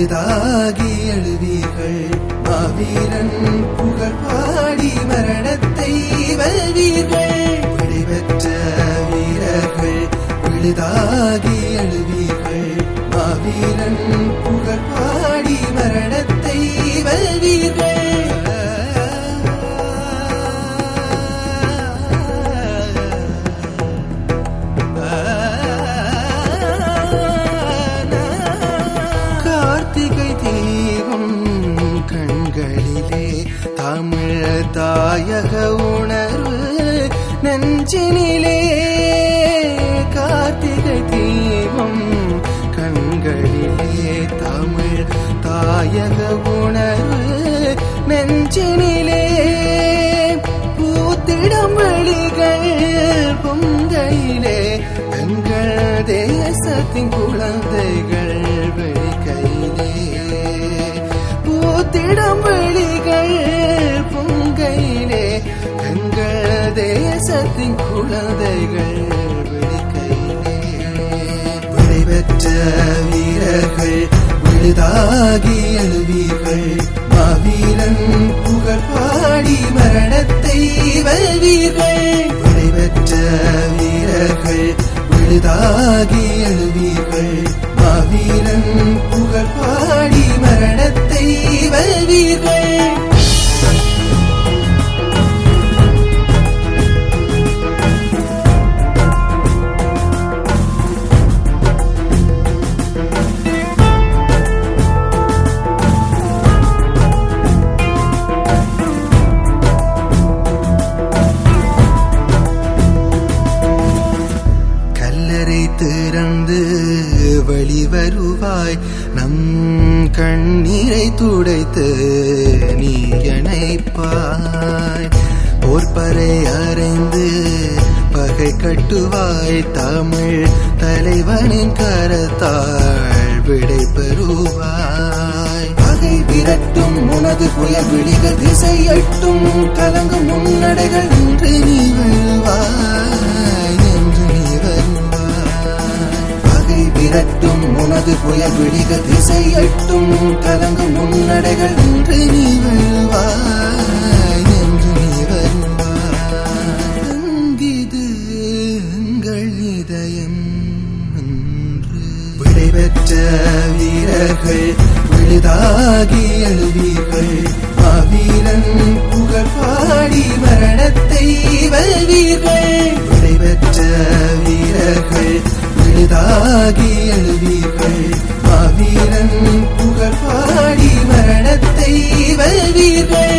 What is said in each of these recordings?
விழுதாகி எழுவீர்கள் மாவீரன் புகழ் பாடி மரணத்தை வெல்வீர்கள் விடைபெற்ற வீரர்கள் விழுதாகி எழுவீர்கள் மாவீரன் புகழ் பாடி மரணத்தை வெல்வீர்கள் கார்த்திகை தீபம் கண்களிலே தமிழ் தாயக உணர்வு நெஞ்சினிலே கார்த்திகை தீபம் கண்களிலே தமிழ் தாயக உணர்வு நெஞ்சினிலே பூத்திடம் வழிகள் பொங்கையிலே எங்கள் தேசத்தின் குழந்தைகள் வெளிக்கையிலே பூத்திடம் வழிகள் பொங்கையிலே எங்கள் தேசத்தின் குழந்தைகள் வெளிக்கையிலே விடைபெற்ற வீரர்கள் விழுதாகி எழுவீர்கள் மாவீரன் புகழ் பாடி மரணத்தை வெல்வீர்கள் விடைபெற்ற வீரர்கள் விழுதாகி எழுவீர்கள் மாவீரன் புகழ் பாடி மரணத்தை வெல்வீர்கள் கல்லறை திறந்து வெளிவருவாய் நம் கண்ணீரை துடைத்து நீ இணைப்பாய் போர்ப்பறை அறைந்து பகை கட்டுவாய் தமிழ் தலைவனின் கரத்தாள் விடை பெறுவாய் பகை விரட்டும் உனது புயல் விழிகள் திசை எட்டும் கலங்கும் முன்னடைகள் இன்று நீ வெல்வாய் என்று நீ வருவாய் பகை விரட்டும் உனது புயல் விழிகள் திசை எட்டும் கலங்கும் முன்னடைகள் இன்று நீ வெல்வாய் என்று நீ வருவாய் அங்கிது எங்கள் இதயம் என்று விடைபெற்ற வீரர்கள் விழுதாகி எழுவீர்கள் மாவீரன் புகழ் பாடி மரணத்தை வெல்வீர்கள் விடைபெற்ற வீரர்கள் விழுதாகி எழுவீர்கள் மாவீரன் புகழ் பாடி மரணத்தை வெல்வீர்கள்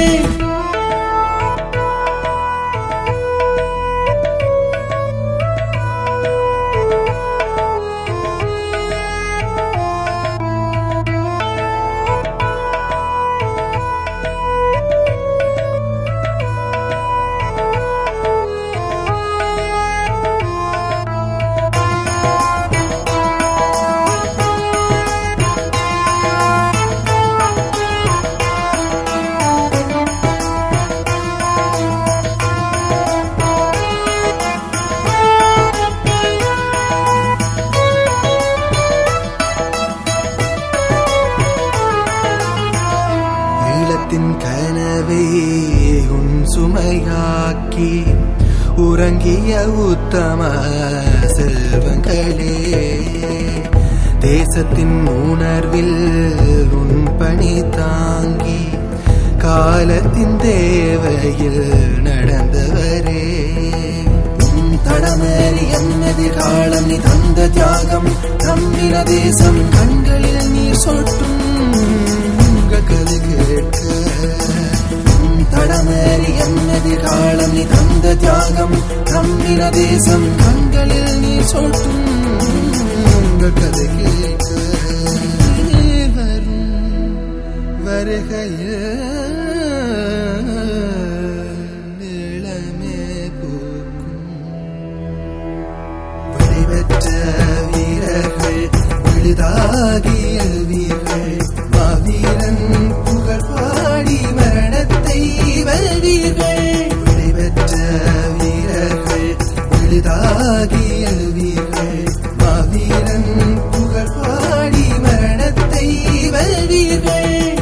ஈழத்தின் கனவை உன் சுமையாக்கி உறங்கிய உத்தம செல்வங்களே தேசத்தின் உணர்வில் உன் பணி தாங்கி காலத்தின் தேவையில் நடந்தவரே உன் தடமேறி என்னது காலம் நீ தந்த தியாகம் தம்மின தேசம் கண்களில் நீர் சொட்டும் உங்க கதை கேட்க உன் தடமேறி என்னது காலம் நீ தந்த தியாகம் தம்மின தேசம் கண்களில் நீர் சொட்டும் உங்க கதை கேட்க நீர் வரும் வருகையில் இளமே பூக்கும் விடைபெற்ற வீரர்கள் விழுதாகி எழுவீர்கள் மாவீரன் புகழ் பாடி மரணத்தை வெல்வீர்கள் விடைபெற்ற வீரர்கள் விழுதாகி எழுவீர்கள் மாவீரன் புகழ் பாடி மரணத்தை வெல்வீர்கள் வெல்வீர்கள்